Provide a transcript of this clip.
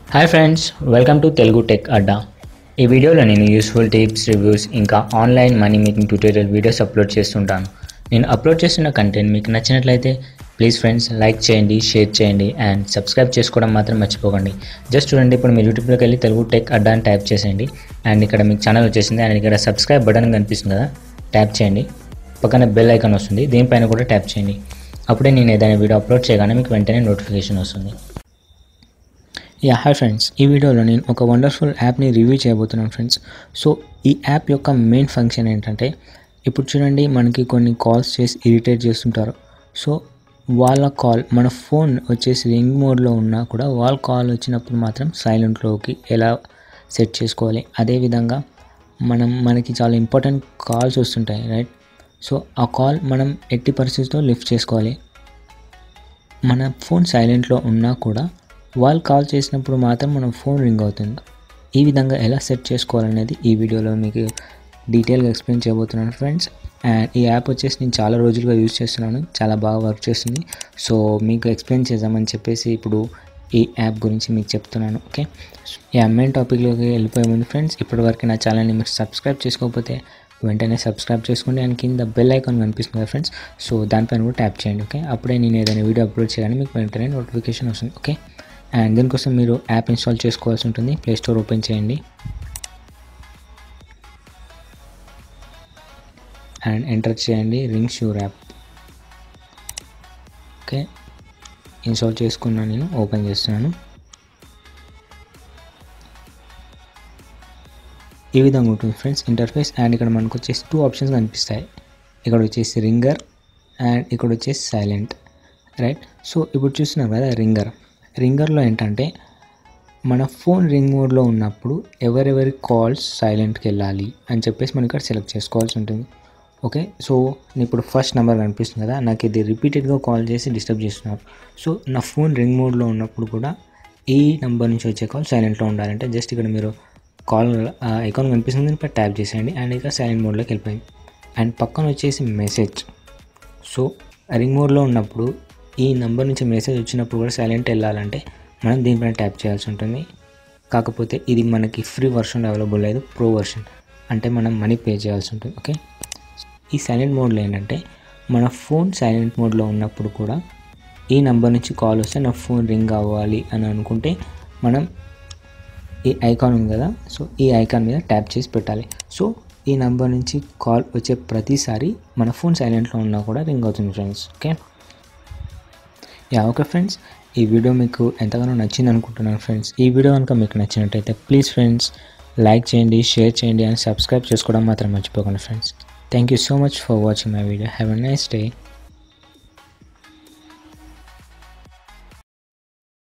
hi friends welcome to Telugu tech Adda ఈ వీడియోలో నేను యూస్ఫుల్ టిప్స్ రివ్యూస్ ఇంకా online money making tutorial videos upload చేస్తుంటాను నేను అప్లోడ్ చేస్తున్న కంటెంట్ మీకు నచ్చినట్లయితే ప్లీజ్ ఫ్రెండ్స్ లైక్ చేయండి షేర్ చేయండి అండ్ సబ్స్క్రైబ్ చేసుకోవడం మాత్రం మర్చిపోకండి జస్ట్ చూడండి ఇప్పుడు మీరు యూట్యూబ్లోకి వెళ్ళి తెలుగు టెక్ అడ్డా అని టైప్ చేసేయండి అండ్ ఇక్కడ మీకు ఛానల్ వచ్చేసింది అండ్ ఇక్కడ సబ్స్క్రైబ్ బటన్ కనిపిస్తుంది కదా ట్యాప్ చేయండి పక్కన బెల్ ఐకాన్ వస్తుంది దీనిపైన కూడా ట్యాప్ చేయండి అప్పుడే నేను ఏదైనా వీడియో అప్లోడ్ చేయగానే మీకు వెంటనే నోటిఫికేషన్ వస్తుంది యా హాయ్ ఫ్రెండ్స్ ఈ వీడియోలో నేను ఒక వండర్ఫుల్ యాప్ని రివ్యూ చేయబోతున్నాను ఫ్రెండ్స్ సో ఈ యాప్ యొక్క మెయిన్ ఫంక్షన్ ఏంటంటే ఇప్పుడు చూడండి మనకి కొన్ని కాల్స్ చేసి ఇరిటేట్ చేస్తుంటారు సో వాళ్ళ కాల్ మన ఫోన్ వచ్చేసి రింగ్ మోడ్లో ఉన్నా కూడా వాళ్ళ కాల్ వచ్చినప్పుడు మాత్రం సైలెంట్లోకి ఎలా సెట్ చేసుకోవాలి అదేవిధంగా మనం మనకి చాలా ఇంపార్టెంట్ కాల్స్ వస్తుంటాయి రైట్ సో ఆ కాల్ మనం ఎట్టి పరిస్థితిలో లిఫ్ట్ చేసుకోవాలి మన ఫోన్ సైలెంట్లో ఉన్నా కూడా వాళ్ళు కాల్ చేసినప్పుడు మాత్రం మన ఫోన్ రింగ్ అవుతుంది ఈ విధంగా ఎలా సెట్ చేసుకోవాలనేది ఈ వీడియోలో మీకు డీటెయిల్గా ఎక్స్ప్లెయిన్ చేయబోతున్నాను ఫ్రెండ్స్ అండ్ ఈ యాప్ వచ్చేసి నేను చాలా రోజులుగా యూజ్ చేస్తున్నాను చాలా బాగా వర్క్ చేస్తుంది సో మీకు ఎక్స్ప్లెయిన్ చేద్దామని చెప్పేసి ఇప్పుడు ఈ యాప్ గురించి మీకు చెప్తున్నాను ఓకే ఈ మెయిన్ టాపిక్లోకి వెళ్ళిపోయే ముందు ఫ్రెండ్స్ ఇప్పటివరకు నా ఛానల్ని మీరు సబ్స్క్రైబ్ చేసుకోకపోతే వెంటనే సబ్స్క్రైబ్ చేసుకోండి అండ్ కింద బెల్ ఐకాన్ కనిపిస్తుంది కదా ఫ్రెండ్స్ సో దానిపైన కూడా ట్యాప్ చేయండి ఓకే అప్పుడే నేను ఏదైనా వీడియో అప్లోడ్ చేయగానే మీకు వెంటనే నోటిఫికేషన్ వస్తుంది ఓకే అండ్ దీనికోసం మీరు యాప్ ఇన్స్టాల్ చేసుకోవాల్సి ఉంటుంది ప్లే స్టోర్ ఓపెన్ చేయండి అండ్ ఎంటర్ చేయండి ring sure app okay install చేసుకున్నాను నేను ఓపెన్ చేస్తున్నాను ఈ విధంగా ఉంటుంది ఫ్రెండ్స్ ఇంటర్ఫేస్ అండ్ ఇక్కడ మనకు వచ్చేసి టూ ఆప్షన్స్ కనిపిస్తాయి ఇక్కడ వచ్చేసి రింగర్ అండ్ ఇక్కడ వచ్చేసి సైలెంట్ రైట్ సో ఇప్పుడు చూస్తున్నాం కదా రింగర్ రింగర్లో ఏంటంటే మన ఫోన్ రింగ్ మోడ్లో ఉన్నప్పుడు ఎవరెవరి కాల్స్ సైలెంట్కి వెళ్ళాలి అని చెప్పేసి మనం ఇక్కడ సెలెక్ట్ చేసుకోవాల్సి ఉంటుంది ఓకే సో ఇప్పుడు ఫస్ట్ నెంబర్ కనిపిస్తుంది కదా నాకు ఇది రిపీటెడ్గా కాల్ చేసి డిస్టర్బ్ చేస్తున్నారు సో నా ఫోన్ రింగ్ మోడ్లో ఉన్నప్పుడు కూడా ఈ నెంబర్ నుంచి వచ్చే కాల్ సైలెంట్లో ఉండాలంటే జస్ట్ ఇక్కడ మీరు కాల్ అకౌంట్ కనిపిస్తుంది ఇప్పుడు ట్యాప్ చేసేయండి అండ్ ఇక సైలెంట్ మోడ్లోకి వెళ్ళిపోయింది అండ్ పక్కన వచ్చేసి మెసేజ్ సో రింగ్ మోడ్లో ఉన్నప్పుడు ఈ నెంబర్ నుంచి మెసేజ్ వచ్చినప్పుడు కూడా సైలెంట్ వెళ్ళాలంటే మనం దీనిపైన ట్యాప్ చేయాల్సి ఉంటుంది కాకపోతే ఇది మనకి ఫ్రీ వర్షన్ అవైలబుల్ లేదు ప్రో వర్షన్ అంటే మనం మనీ పే చేయాల్సి ఉంటుంది ఓకే ఈ సైలెంట్ మోడ్లో ఏంటంటే మన ఫోన్ సైలెంట్ మోడ్లో ఉన్నప్పుడు కూడా ఈ నెంబర్ నుంచి కాల్ వస్తే నా ఫోన్ రింగ్ అవ్వాలి అని అనుకుంటే మనం ఈ ఐకాన్ ఉంది కదా సో ఈ ఐకాన్ మీద ట్యాప్ చేసి పెట్టాలి సో ఈ నెంబర్ నుంచి కాల్ వచ్చే ప్రతిసారి మన ఫోన్ సైలెంట్లో ఉన్నా కూడా రింగ్ అవుతుంది friends okay ya okay friends ఈ వీడియో మీకు ఎంతగానో నచ్చింది అనుకుంటున్నాను ఫ్రెండ్స్ ఈ వీడియో కనుక మీకు నచ్చినట్టయితే ప్లీజ్ ఫ్రెండ్స్ లైక్ చేయండి షేర్ చేయండి అండ్ సబ్స్క్రైబ్ చేసుకోవడం మాత్రం మర్చిపోకండి friends thank you so much for watching my video have a nice day